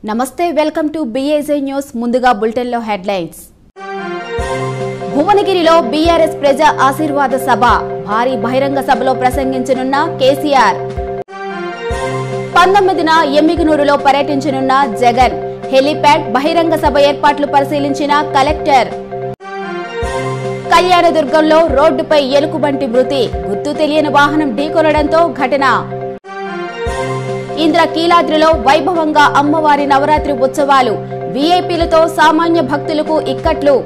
నమస్తే welcome to బిఏజే news ముందుగా బులెటిన్లో హెడ్లైన్స్ భువనగిరిలో బీఆర్ఎస్ ప్రజా ఆశీర్వాద సభ భారీ బహిరంగ సభలో ప్రసంగించనున్న కేసీఆర్ పంతొమ్మిదిన ఎమ్మిగనూరులో పర్యటించనున్న జగన్ హెలీప్యాడ్ బహిరంగ సభ ఏర్పాట్లు పరిశీలించిన కలెక్టర్ కళ్యాణదుర్గంలో రోడ్డుపై ఎలుకబంటి మృతి గుర్తు తెలియని వాహనం ఢీకొనడంతో ఘటన ఇంద్ర కీలాద్రిలో వైభవంగా అమ్మవారి నవరాత్రి ఉత్సవాలు వీఐపీలతో సామాన్య భక్తులకు ఇక్కట్లు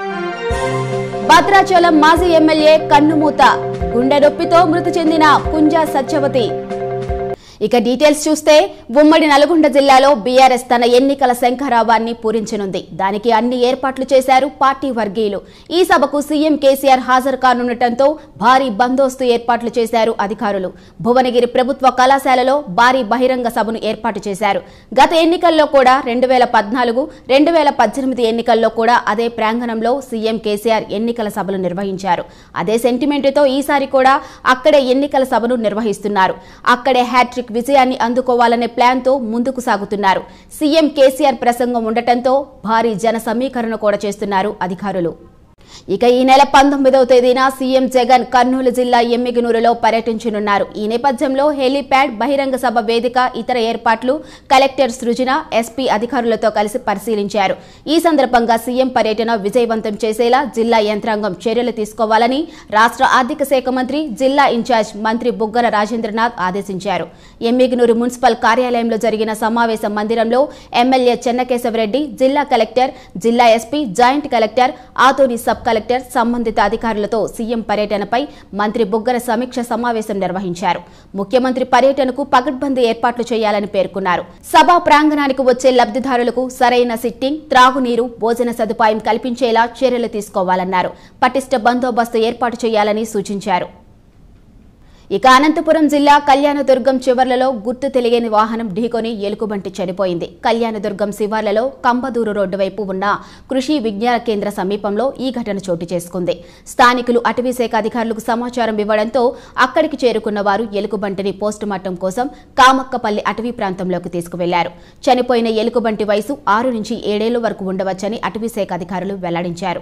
భద్రాచలం మాజీ ఎమ్మెల్యే కన్నుమూత గుండె నొప్పితో మృతి చెందిన కుంజా సత్యవతి ఇక డీటెయిల్స్ చూస్తే ఉమ్మడి నల్గొండ జిల్లాలో బీఆర్ఎస్ తన ఎన్నికల శంఖరావాన్ని పూరించనుంది దానికి అన్ని ఏర్పాట్లు చేశారు పార్టీ వర్గీయులు ఈ సభకు సీఎం కేసీఆర్ హాజరు కానుండటంతో భారీ బందోస్తు ఏర్పాట్లు చేశారు అధికారులు భువనగిరి ప్రభుత్వ కళాశాలలో భారీ బహిరంగ సభను ఏర్పాటు చేశారు గత ఎన్నికల్లో కూడా రెండు వేల పద్నాలుగు రెండు వేల పద్దెనిమిది ఎన్నికల్లో కూడా అదే ప్రాంగణంలో సీఎం కేసీఆర్ ఎన్నికల సభలు నిర్వహించారు అదే సెంటిమెంటుతో ఈసారి కూడా అక్కడే ఎన్నికల సభను నిర్వహిస్తున్నారు అక్కడే హ్యాట్రిక్ విజయాన్ని అందుకోవాలనే ప్లాన్తో ముందుకు సాగుతున్నారు సీఎం కేసీఆర్ ప్రసంగం ఉండటంతో భారీ జన సమీకరణ కూడా చేస్తున్నారు అధికారులు ఇక ఈ నెల పంతొమ్మిదవ తేదీన సీఎం జగన్ కర్నూలు జిల్లా ఎమ్మిగనూరులో పర్యటించనున్నారు ఈ నేపథ్యంలో హెలీప్యాడ్ బహిరంగ సభ వేదిక ఇతర ఏర్పాట్లు కలెక్టర్ సృజన ఎస్పీ అధికారులతో కలిసి పరిశీలించారు ఈ సందర్భంగా సీఎం పర్యటన విజయవంతం చేసేలా జిల్లా యంత్రాంగం చర్యలు తీసుకోవాలని రాష్ట్ర ఆర్థిక శాఖ మంత్రి జిల్లా ఇన్ఛార్జ్ మంత్రి బుగ్గన రాజేంద్రనాథ్ ఆదేశించారు ఎమ్మిగనూరు మున్సిపల్ కార్యాలయంలో జరిగిన సమావేశ మందిరంలో ఎమ్మెల్యే చెన్నకేశవరెడ్డి జిల్లా కలెక్టర్ జిల్లా SP joint collector Adoni sub collector సంబంధిత అధికారులతో సీఎం పర్యటనపై మంత్రి బుగ్గన సమీక్ష సమావేశం నిర్వహించారు ముఖ్యమంత్రి పర్యటనకు పకడ్బందీ ఏర్పాట్లు చేయాలని పేర్కొన్నారు సభా ప్రాంగణానికి వచ్చే లబ్ధిదారులకు సరైన సిట్టింగ్ త్రాగునీరు భోజన సదుపాయం కల్పించేలా చర్యలు తీసుకోవాలన్నారు పటిష్ట బందోబస్తు ఏర్పాటు చేయాలని సూచించారు ఇక అనంతపురం జిల్లా కళ్యాణదుర్గం చివర్లలో గుర్తు తెలియని వాహనం ఢీకొని ఎలుకబంటి చనిపోయింది కళ్యాణదుర్గం శివార్లలో కంబదూరు రోడ్డు వైపు ఉన్న కృషి విజ్ఞాన కేంద్ర సమీపంలో ఈ ఘటన చోటు చేసుకుంది స్థానికులు అటవీ శాఖ అధికారులకు సమాచారం ఇవ్వడంతో అక్కడికి చేరుకున్న వారు ఎలుకబంటిని పోస్టుమార్టం కోసం కామక్కపల్లి అటవీ ప్రాంతంలోకి తీసుకువెళ్లారు చనిపోయిన ఎలుకబంటి వయసు ఆరు నుంచి ఏడేళ్ల వరకు ఉండవచ్చని అటవీ శాఖ అధికారులు వెల్లడించారు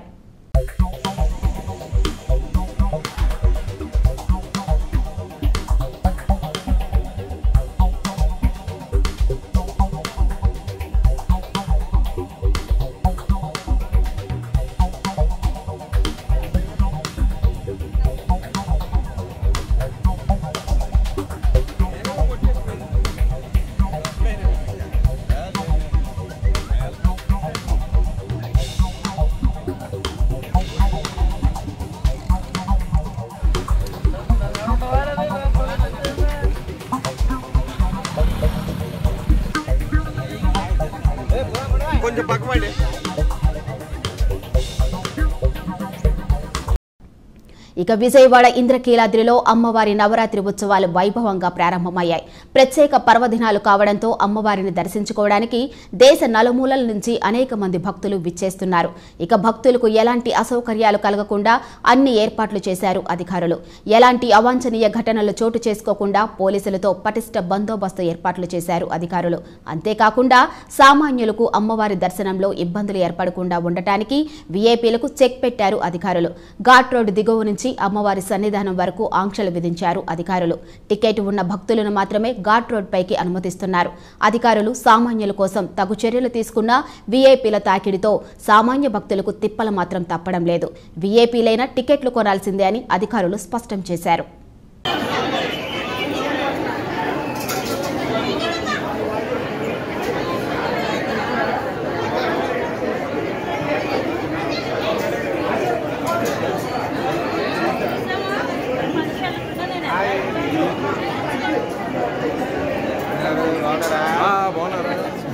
కొంచెం పక్కపండి ఇక విజయవాడ ఇంద్రకీలాద్రిలో అమ్మవారి నవరాత్రి ఉత్సవాలు వైభవంగా ప్రారంభమయ్యాయి ప్రత్యేక పర్వదినాలు కావడంతో అమ్మవారిని దర్శించుకోవడానికి దేశ నలుమూలల నుంచి అనేక మంది భక్తులు విచ్చేస్తున్నారు ఇక భక్తులకు ఎలాంటి అసౌకర్యాలు కలగకుండా అన్ని ఏర్పాట్లు చేశారు అధికారులు ఎలాంటి అవాంఛనీయ ఘటనలు చోటు చేసుకోకుండా పోలీసులతో పటిష్ట బందోబస్తు ఏర్పాట్లు చేశారు అధికారులు అంతేకాకుండా సామాన్యులకు అమ్మవారి దర్శనంలో ఇబ్బందులు ఏర్పడకుండా ఉండటానికి వీఐపీలకు చెక్ పెట్టారు అధికారులు ఘాట్ రోడ్డు దిగువ నుంచి అమ్మవారి సన్నిధానం వరకు ఆంక్షలు విధించారు అధికారులు టికెట్ ఉన్న భక్తులను మాత్రమే ఘాట్ రోడ్ పైకి అనుమతిస్తున్నారు అధికారులు సామాన్యుల కోసం తగు చర్యలు తీసుకున్న వీఐపీల తాకిడితో సామాన్య భక్తులకు తిప్పలు మాత్రం తప్పడం లేదు వీఐపీలైన టికెట్లు కొనాల్సిందే అని అధికారులు స్పష్టం చేశారు బాగున్నారా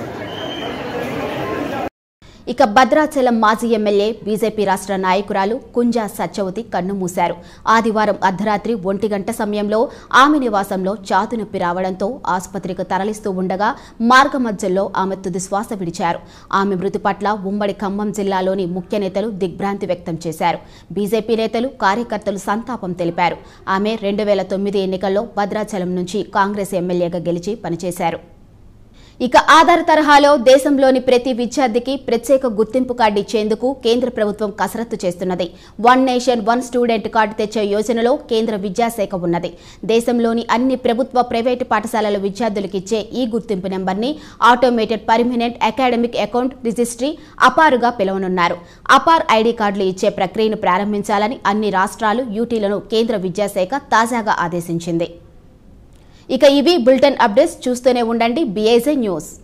ఇక భద్రాచలం మాజీ ఎమ్మెల్యే బీజేపీ రాష్ట్ర నాయకురాలు కుంజా సత్యవతి కన్నుమూశారు ఆదివారం అర్ధరాత్రి ఒంటి గంట సమయంలో ఆమె నివాసంలో చాతు నొప్పి రావడంతో ఆసుపత్రికి తరలిస్తూ ఉండగా మార్గమధ్యంలో ఆమె తుది శ్వాస విడిచారు ఆమె మృతి పట్ల ఉమ్మడి ఖమ్మం జిల్లాలోని ముఖ్య నేతలు దిగ్భ్రాంతి వ్యక్తం చేశారు బీజేపీ నేతలు కార్యకర్తలు సంతాపం తెలిపారు ఆమె రెండు వేల తొమ్మిది ఎన్నికల్లో భద్రాచలం నుంచి కాంగ్రెస్ ఎమ్మెల్యేగా గెలిచి పనిచేశారు ఇక ఆధార్ తరహాలో దేశంలోని ప్రతి విద్యార్థికి ప్రత్యేక గుర్తింపు కార్డు ఇచ్చేందుకు కేంద్ర ప్రభుత్వం కసరత్తు చేస్తున్నది one nation one student card తెచ్చే యోజనలో కేంద్ర విద్యాశాఖ ఉన్నది దేశంలోని అన్ని ప్రభుత్వ ప్రైవేటు పాఠశాలల విద్యార్థులకు ఇచ్చే ఈ గుర్తింపు నెంబర్ని automated permanent academic account registry అపారుగా పిలవనున్నారు అపార్ ఐడి కార్డులు ఇచ్చే ప్రక్రియను ప్రారంభించాలని అన్ని రాష్ట్రాలు యూటీలను కేంద్ర విద్యాశాఖ తాజాగా ఆదేశించింది ఇక ఇవి బులెటిన్ అప్డేట్స్ చూస్తూనే ఉండండి బీఐజే న్యూస్